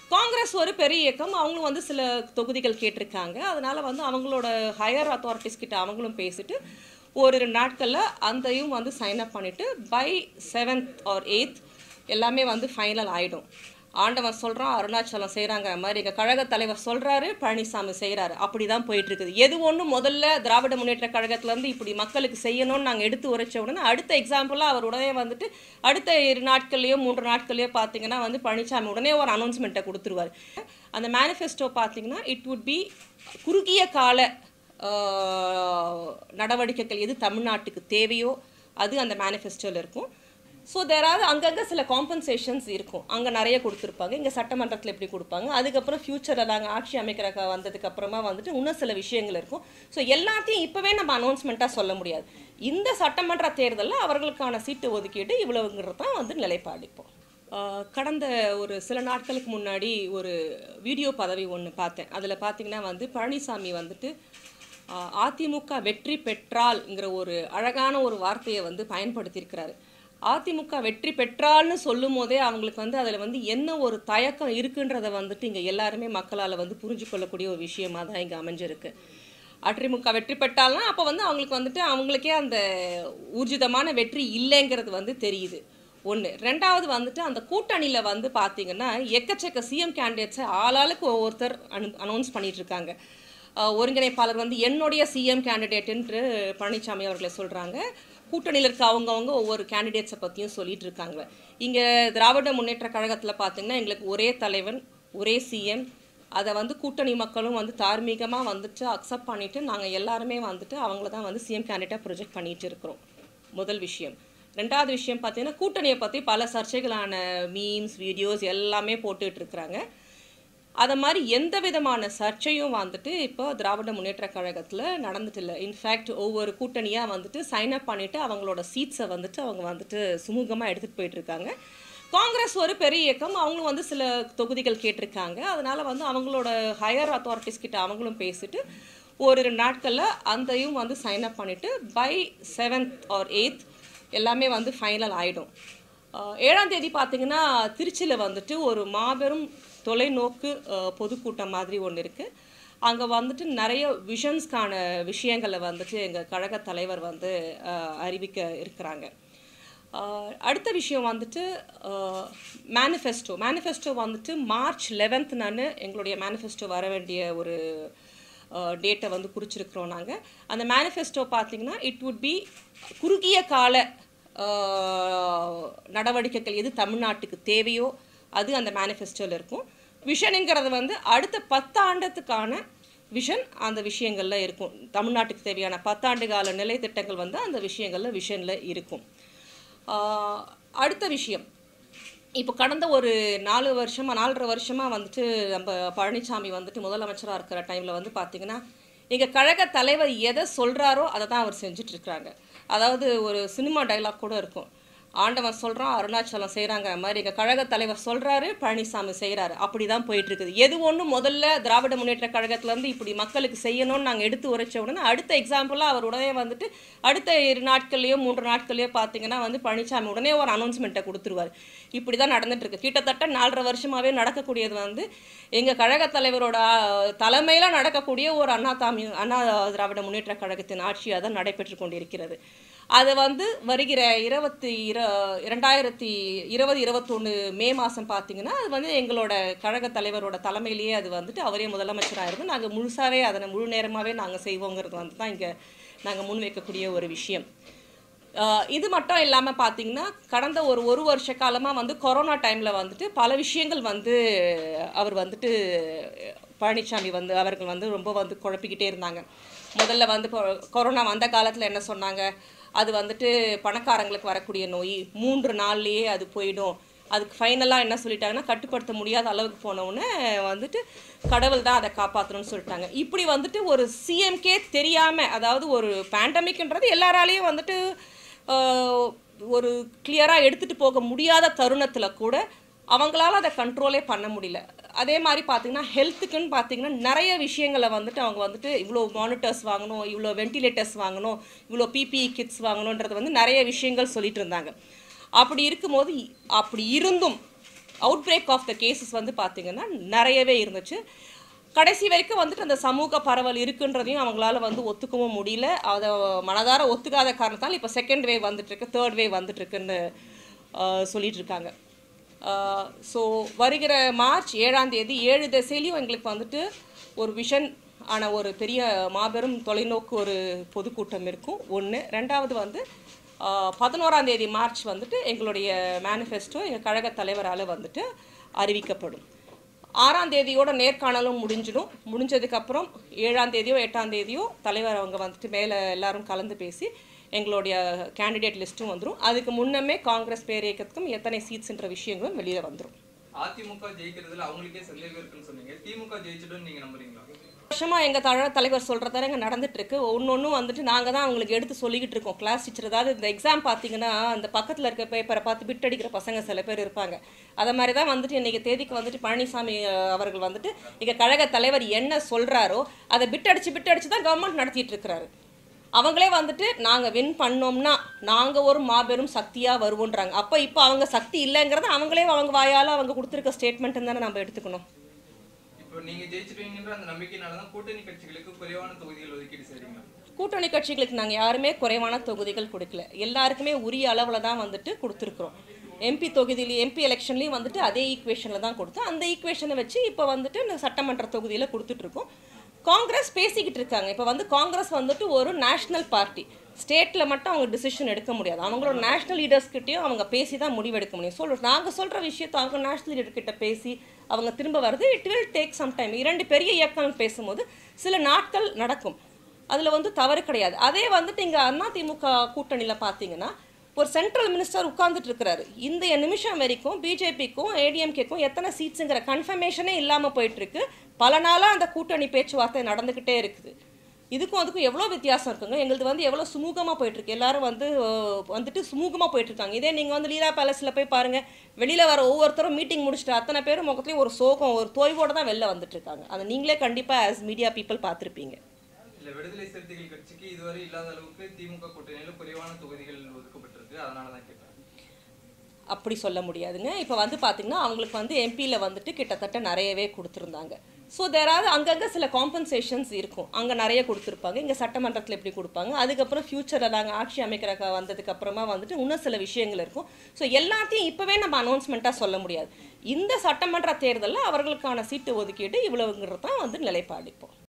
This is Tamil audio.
காங்கிரஸ் ஒரு பெரிய இயக்கம் அவங்களும் வந்து சில தொகுதிகள் கேட்டிருக்காங்க அதனால வந்து அவங்களோட ஹையர் அத்தாரிட்டிஸ் கிட்ட அவங்களும் பேசிட்டு ஒரு ரெண்டு நாட்களில் அந்தையும் வந்து சைன் அப் பண்ணிட்டு பை செவன்த் ஆர் எயித் எல்லாமே வந்து ஃபைனல் ஆயிடும் ஆண்டவன் சொல்கிறான் அருணாச்சலம் செய்கிறாங்கிற மாதிரி எங்கள் கழக தலைவர் சொல்கிறாரு பழனிசாமி செய்கிறாரு அப்படி தான் போயிட்டு இருக்குது எது ஒன்று முதல்ல திராவிட முன்னேற்ற கழகத்துலேருந்து இப்படி மக்களுக்கு செய்யணும்னு நாங்கள் எடுத்து உரைச்ச உடனே அடுத்த எக்ஸாம்பிளாக அவர் உடனே வந்துட்டு அடுத்த இரு நாட்கள்லையோ மூன்று நாட்கள்லையோ பார்த்தீங்கன்னா வந்து பழனிசாமி உடனே ஒரு அனௌன்ஸ்மெண்ட்டை கொடுத்துருவார் அந்த மேனிஃபெஸ்டோ பார்த்தீங்கன்னா இட் வுட் பி குறுகிய கால ஆஹ், நடவடிக்கைகள் எது தமிழ்நாட்டுக்கு தேவையோ அது அந்த மேனிஃபெஸ்டோவில் இருக்கும் ஸோ தேராவது அங்கங்கே சில காம்பன்சேஷன்ஸ் இருக்கும் அங்கே நிறைய கொடுத்துருப்பாங்க இங்கே சட்டமன்றத்தில் எப்படி கொடுப்பாங்க அதுக்கப்புறம் ஃப்யூச்சரில் நாங்கள் ஆட்சி அமைக்கிற க- வந்ததுக்கு அப்புறமா வந்துட்டு இன்னும் சில விஷயங்கள் இருக்கும் ஸோ எல்லாத்தையும் இப்போவே நம்ம அனௌன்ஸ்மெண்ட்டாக சொல்ல முடியாது இந்த சட்டமன்ற தேர்தலில் அவர்களுக்கான சீட்டு ஒதுக்கீடு இவ்வளவுங்கிறது தான் வந்து நிலைப்பாடு இப்போ ஆஹ் கடந்த ஒரு சில நாட்களுக்கு முன்னாடி ஒரு வீடியோ பதவி ஒன்று பார்த்தேன் அதில் பார்த்தீங்கன்னா வந்து பழனிசாமி வந்துட்டு ஆஹ் அதிமுக வெற்றி பெற்றால்ங்கிற ஒரு அழகான ஒரு வார்த்தையை வந்து பயன்படுத்தியிருக்கிறாரு அதிமுக வெற்றி பெற்றால்னு சொல்லும் போதே அவங்களுக்கு வந்து அதில் வந்து என்ன ஒரு தயக்கம் இருக்குன்றதை வந்துட்டு இங்கே எல்லாருமே மக்களால் வந்து புரிஞ்சு கொள்ளக்கூடிய ஒரு விஷயமா தான் இங்கே அமைஞ்சிருக்கு அதிமுக வெற்றி பெற்றால்னா அப்போ வந்து அவங்களுக்கு வந்துட்டு அவங்களுக்கே அந்த ஊர்ஜிதமான வெற்றி இல்லைங்கிறது வந்து தெரியுது ஒன்று ரெண்டாவது வந்துட்டு அந்த கூட்டணியில் வந்து பார்த்தீங்கன்னா எக்கச்சக்க சிஎம் கேண்டிடேட்ஸை ஆளாளுக்கு ஒவ்வொருத்தர் அனு அனௌன்ஸ் பண்ணிட்டு இருக்காங்க அஹ் ஒருங்கிணைப்பாளர் வந்து என்னுடைய சிஎம் கேண்டிடேட் என்று பழனிசாமி அவர்களை சொல்கிறாங்க கூட்டணியில் இருக்க அவங்கவங்க ஒவ்வொரு கேண்டிடேட்ஸை பற்றியும் சொல்லிட்டு இருக்காங்க இங்கே திராவிட முன்னேற்ற கழகத்தில் பார்த்தீங்கன்னா எங்களுக்கு ஒரே தலைவன் ஒரே சிஎம் அதை வந்து கூட்டணி மக்களும் வந்து தார்மீகமாக வந்துட்டு அக்செப்ட் பண்ணிட்டு நாங்கள் எல்லாருமே வந்துட்டு அவங்கள தான் வந்து சிஎம் கேண்டிடேட்டாக ப்ரொஜெக்ட் பண்ணிட்டு இருக்கிறோம் முதல் விஷயம் ரெண்டாவது விஷயம் பார்த்தீங்கன்னா கூட்டணியை பற்றி பல சர்ச்சைகளான மீம்ஸ் வீடியோஸ் எல்லாமே போட்டுட்டு இருக்கிறாங்க அதை மாதிரி எந்த விதமான சர்ச்சையும் வந்துட்டு இப்போ திராவிட முன்னேற்ற கழகத்தில் நடந்துட்டு இல்லை இன்ஃபேக்ட் ஒவ்வொரு கூட்டணியாக வந்துட்டு சைன் அப் பண்ணிட்டு அவங்களோட சீட்ஸை வந்துட்டு அவங்க வந்துட்டு சுமூகமாக எடுத்துகிட்டு போயிட்டு இருக்காங்க காங்கிரஸ் ஒரு பெரிய இயக்கம் அவங்களும் வந்து சில தொகுதிகள் கேட்டிருக்காங்க அதனால வந்து அவங்களோட ஹையர் அத்தாரிட்டிஸ் கிட்ட அவங்களும் பேசிட்டு ஒரு ரெண்டு நாட்களில் அந்தையும் வந்து சைன் அப் பண்ணிட்டு பை செவன்த் ஆர் எயித் எல்லாமே வந்து ஃபைனல் ஆயிடும் ஆஹ் ஏழாம் தேதி பார்த்தீங்கன்னா திருச்சியில் வந்துட்டு ஒரு மாபெரும் தொலைநோக்கு ஆஹ் பொதுக்கூட்டம் மாதிரி ஒன்று இருக்குது அங்கே வந்துட்டு நிறைய விஷன்ஸ்க்கான விஷயங்களை வந்துட்டு எங்கள் கழக தலைவர் வந்து ஆஹ் அறிவிக்க இருக்கிறாங்க ஆஹ் அடுத்த விஷயம் வந்துட்டு மேனிஃபெஸ்டோ மேனிஃபெஸ்டோ வந்துட்டு மார்ச் லெவன்த் நான் எங்களுடைய மேனிஃபெஸ்டோ வர வேண்டிய ஒரு டேட்டை வந்து குறிச்சிருக்கிறோம் நாங்கள் அந்த மேனிஃபெஸ்டோ பார்த்தீங்கன்னா இட் வுட் பி குறுகிய கால ஆஹ், நடவடிக்கைகள் எது தமிழ்நாட்டுக்கு தேவையோ அது அந்த மேனிஃபெஸ்டோவில் இருக்கும் விஷனுங்கிறது வந்து அடுத்த பத்தாண்டத்துக்கான விஷன் அந்த விஷயங்கள்ல இருக்கும் தமிழ்நாட்டுக்கு தேவையான பத்தாண்டு கால நிலை திட்டங்கள் வந்து அந்த விஷயங்கள்ல விஷனில் இருக்கும் ஆஹ் அடுத்த விஷயம் இப்போ கடந்த ஒரு நாலு வருஷமா நாலரை வருஷமா வந்துட்டு நம்ம பழனிசாமி வந்துட்டு முதலமைச்சராக இருக்கிற டைமில் வந்து பார்த்தீங்கன்னா எங்கள் கழக தலைவர் எதை சொல்கிறாரோ அதை தான் அவர் செஞ்சுட்டு இருக்கிறாங்க அதாவது ஒரு சினிமா டைலாக் கூட இருக்கும் ஆண்டவன் சொல்கிறான் அருணாச்சலம் செய்கிறாங்கிற மாதிரி எங்கள் கழக தலைவர் சொல்கிறாரு பழனிசாமி செய்கிறாரு அப்படி தான் போயிட்டு இருக்குது எது ஒன்று முதல்ல திராவிட முன்னேற்ற கழகத்துலேருந்து இப்படி மக்களுக்கு செய்யணும்னு நாங்கள் எடுத்து உரைச்ச உடனே அடுத்த எக்ஸாம்பிளாக அவர் உடனே வந்துட்டு அடுத்த இரு நாட்கள்லையோ மூன்று நாட்கள்லையோ பார்த்தீங்கன்னா வந்து பழனிசாமி உடனே ஒரு அனௌன்ஸ்மெண்ட்டை கொடுத்துருவார் இப்படி தான் நடந்துட்டு இருக்கு கிட்டத்தட்ட நாலரை வருஷமாவே நடக்கக்கூடியது வந்து எங்க கழக தலைவரோட தலைமையில நடக்கக்கூடிய ஒரு அண்ணா தாமி அண்ணா திராவிட முன்னேற்ற கழகத்தின் ஆட்சியாக தான் நடைபெற்று கொண்டிருக்கிறது அது வந்து வருகிற இருபத்தி இர இரண்டாயிரத்தி இருபது இருபத்தொன்று மே மாதம் பார்த்தீங்கன்னா அது வந்து எங்களோட கழக தலைவரோட தலைமையிலேயே அது வந்துட்டு அவரே முதலமைச்சராக இருந்து நாங்கள் முழுசாவே அதனை முழு நேரமாகவே நாங்கள் செய்வோங்கிறது வந்து தான் இங்கே நாங்கள் முன்வைக்கக்கூடிய ஒரு விஷயம் ஆஹ் இது மட்டும் இல்லாமல் பார்த்தீங்கன்னா கடந்த ஒரு ஒரு வருஷ காலமாக வந்து கொரோனா டைமில் வந்துட்டு பல விஷயங்கள் வந்து அவர் வந்துட்டு பழனிசாமி வந்து அவர்கள் வந்து ரொம்ப வந்து குழப்பிக்கிட்டே இருந்தாங்க முதல்ல வந்து கொ- கொரோனா வந்த காலத்தில் என்ன சொன்னாங்க அது வந்துட்டு பணக்காரங்களுக்கு வரக்கூடிய நோய் மூன்று நாள்லேயே அது போயிடும் அதுக்கு ஃபைனலாக என்ன சொல்லிட்டாங்கன்னா கட்டுப்படுத்த முடியாத அளவுக்கு போனவுடனே வந்துட்டு கடவுள் தான் அதை காப்பாற்றணும்னு சொல்லிட்டாங்க இப்படி வந்துட்டு ஒரு சிஎம்கே தெரியாமல் அதாவது ஒரு பேண்டமிக்ன்றது எல்லாராலையும் வந்துட்டு ஆஹ், ஒரு கிளியராக எடுத்துகிட்டு போக முடியாத தருணத்தில் கூட அவங்களால அதை கண்ட்ரோலே பண்ண முடியல அதே மாதிரி பார்த்தீங்கன்னா ஹெல்த்துக்குன்னு பார்த்தீங்கன்னா நிறைய விஷயங்களை வந்துட்டு அவங்க வந்துட்டு இவ்வளோ மானிட்டர்ஸ் வாங்கணும் இவ்வளோ வென்டிலேட்டர்ஸ் வாங்கணும் இவ்வளோ பிபிஇ கிட்ஸ் வாங்கணுன்றது வந்து நிறைய விஷயங்கள் சொல்லிட்டு இருந்தாங்க அப்படி இருக்கும்போது இ- அப்படி இருந்தும் outbreak of the cases வந்து பார்த்திங்கன்னா நிறையவே இருந்துச்சு கடைசி வரைக்கும் வந்துட்டு அந்த சமூக பரவல் இருக்குன்றதையும் அவங்களால வந்து ஒத்துக்கவும் முடியல அதை மனதார ஒத்துக்காத காரணத்தால் இப்போ செகண்ட் வேவ் வந்துட்டு இருக்கு தேர்ட் வேவ் வந்துட்டு இருக்குன்னு ஆஹ், சொல்லிட்டு இருக்காங்க ஸோ வருகிற மார்ச் ஏழாம் தேதி ஏழு திசையிலையும் எங்களுக்கு வந்துட்டு ஒரு விஷன் ஆன ஒரு பெரிய மாபெரும் தொலைநோக்கு ஒரு பொதுக்கூட்டம் இருக்கும் ஒன்று ரெண்டாவது வந்து பதினோராம் தேதி மார்ச் வந்துட்டு எங்களுடைய மேனிஃபெஸ்டோ எங்கள் கழக தலைவரால் வந்துட்டு அறிவிக்கப்படும் ஆறாம் தேதியோட நேர்காணலும் முடிஞ்சிடும் முடிஞ்சதுக்கப்புறம் ஏழாம் தேதியோ எட்டாம் தேதியோ தலைவர் அவங்க வந்துட்டு மேலே எல்லாரும் கலந்து பேசி எங்களுடைய கேண்டிடேட் லிஸ்ட்டும் வந்துடும் அதுக்கு முன்னமே காங்கிரஸ் பேரியக்கத்துக்கும் எத்தனை சீட்ஸ்ன்ற விஷயங்களும் வெளியில் வந்துடும் அதிமுக ஜெயிக்கிறதுல அவங்களுக்கே சந்தேகம் இருக்குன்னு சொன்னீங்க திமுக ஜெயிச்சிடும் நீங்க நம்புறீங்களா வருஷமா எங்க தழ தலைவர் சொல்றதால இங்க நடந்துட்டு இருக்கு ஒன்னொன்னும் வந்துட்டு நாங்க தான் அவங்களுக்கு எடுத்து சொல்லிக்கிட்டு இருக்கோம் கிளாஸ் டீச்சர் அதாவது இந்த எக்ஸாம் பாத்தீங்கன்னா அந்த பக்கத்துல இருக்க பேப்பரை பார்த்து பிட் அடிக்கிற பசங்க சில பேர் இருப்பாங்க அத மாதிரி தான் வந்துட்டு இன்னைக்கு தேதிக்கு வந்துட்டு பழனிசாமி அஹ், அவர்கள் வந்துட்டு இங்க கழக தலைவர் என்ன சொல்றாரோ அதை பிட் அடிச்சு பிட் அடிச்சு தான் கவர்மெண்ட் நடத்திட்டு இருக்கிறாரு அவங்களே வந்துட்டு நாங்க வின் பண்ணோம்னா நாங்க ஒரு மாபெரும் சக்தியா வருவோன்றாங்க அப்ப இப்போ அவங்க சக்தி இல்லைங்கிறத அவங்களே அவங்க வாயால அவங்க கொடுத்துருக்க ஸ்டேட்மெண்ட் தானே நம்ம எடுத்துக்கணும் இப்போ நீங்க ஜெயிச்சிருவீங்கன்ற அந்த நம்பிக்கையினால தான் கூட்டணி கட்சிகளுக்கு குறைவான தொகுதிகள் ஒதுக்கீடு செய்றீங்களா கூட்டணி கட்சிகளுக்கு நாங்கள் யாருமே குறைவான தொகுதிகள் கொடுக்கல எல்லாருக்குமே உரிய அளவில் தான் வந்துட்டு கொடுத்துருக்குறோம் எம்பி தொகுதியிலையும் எம்பி எலெக்ஷன்லேயும் வந்துட்டு அதே ஈக்குவேஷனில் தான் கொடுத்தோம் அந்த ஈக்குவேஷனை வச்சு இப்போ வந்துட்டு இந்த சட்டமன்ற தொகுதியில் கொடுத்துட்ருக்கோம் காங்கிரஸ் பேசிக்கிட்டு இருக்காங்க இப்போ வந்து காங்கிரஸ் வந்துட்டு ஒரு நேஷ்னல் பார்ட்டி ஸ்டேட்டில் மட்டும் அவங்க டிசிஷன் எடுக்க முடியாது அவங்களோட நேஷ்னல் லீடர்ஸ்கிட்டையும் அவங்க பேசி தான் முடிவெடுக்க முடியும் சொல் நாங்கள் சொல்கிற விஷயத்தை அவங்க நேஷ்னல் லீடர் கிட்ட பேசி அவங்க திரும்ப வருது it will take some time இரண்டு பெரிய இயக்கங்கள் பேசும்போது சில நாட்கள் நடக்கும் அதில் வந்து தவறு கிடையாது அதே வந்துட்டு இங்கே அதிமுக கூட்டணியில் பார்த்தீங்கன்னா ஒரு சென்ட்ரல் மினிஸ்டர் உட்கார்ந்துட்டு இருக்கிறாரு இந்த நிமிஷம் வரைக்கும் பிஜேபிக்கும் ஏடிஎம்கேக்கும் எத்தனை சீட்ஸுங்கிற கன்ஃபர்மேஷனே இல்லாமல் போயிட்டு இருக்கு பல நாளாக அந்த கூட்டணி பேச்சுவார்த்தை நடந்துக்கிட்டே இருக்குது இதுக்கும் அதுக்கும் எவ்வளோ வித்தியாசம் இருக்குங்க எங்களுது வந்து எவ்வளோ சுமூகமாக போயிட்டு இருக்கு எல்லாரும் வந்து அஹ், வந்துட்டு சுமூகமாக போயிட்டு இருக்காங்க இதே நீங்கள் வந்து லீலா பேலஸில் போய் பாருங்க வெளியில் வர ஒவ்வொருத்தரும் மீட்டிங் முடிச்சுட்டு அத்தனை பேரும் முகத்துலையும் ஒரு சோகம் ஒரு தோய்வோட தான் வெளில வந்துட்டு இருக்காங்க அதை நீங்களே கண்டிப்பாக ஆஸ் மீடியா பீப்புள் பார்த்துருப்பீங்க இல்ல விடுதலை சிறுத்தைகள் கட்சிக்கு இதுவரை இல்லாத அளவுக்கு திமுக கூட்டணியில குறைவான தொகுதிகள் ஒதுக்கப்பட்டிருக்கு அதனால தான் கேட்டேன் அப்படி சொல்ல முடியாதுங்க இப்போ வந்து பார்த்தீங்கன்னா அவங்களுக்கு வந்து எம்பியில் வந்துட்டு கிட்டத்தட்ட நிறையவே கொடுத்துருந்தாங்க ஸோ தேராவது அங்கங்கே சில காம்பன்சேஷன்ஸ் இருக்கும் அங்கே நிறைய கொடுத்துருப்பாங்க இங்கே சட்டமன்றத்தில் எப்படி கொடுப்பாங்க அதுக்கப்புறம் ஃப்யூச்சரில் நாங்கள் ஆட்சி அமைக்கிற க- வந்ததுக்கு அப்புறமா வந்துட்டு இன்னும் சில விஷயங்கள் இருக்கும் ஸோ எல்லாத்தையும் இப்போவே நம்ம அனௌன்ஸ்மெண்ட்டாக சொல்ல முடியாது இந்த சட்டமன்ற தேர்தலில் அவர்களுக்கான சீட்டு ஒதுக்கீடு இவ்வளவுங்கிறது தான் வந்து நிலைப்பாடு இப்போ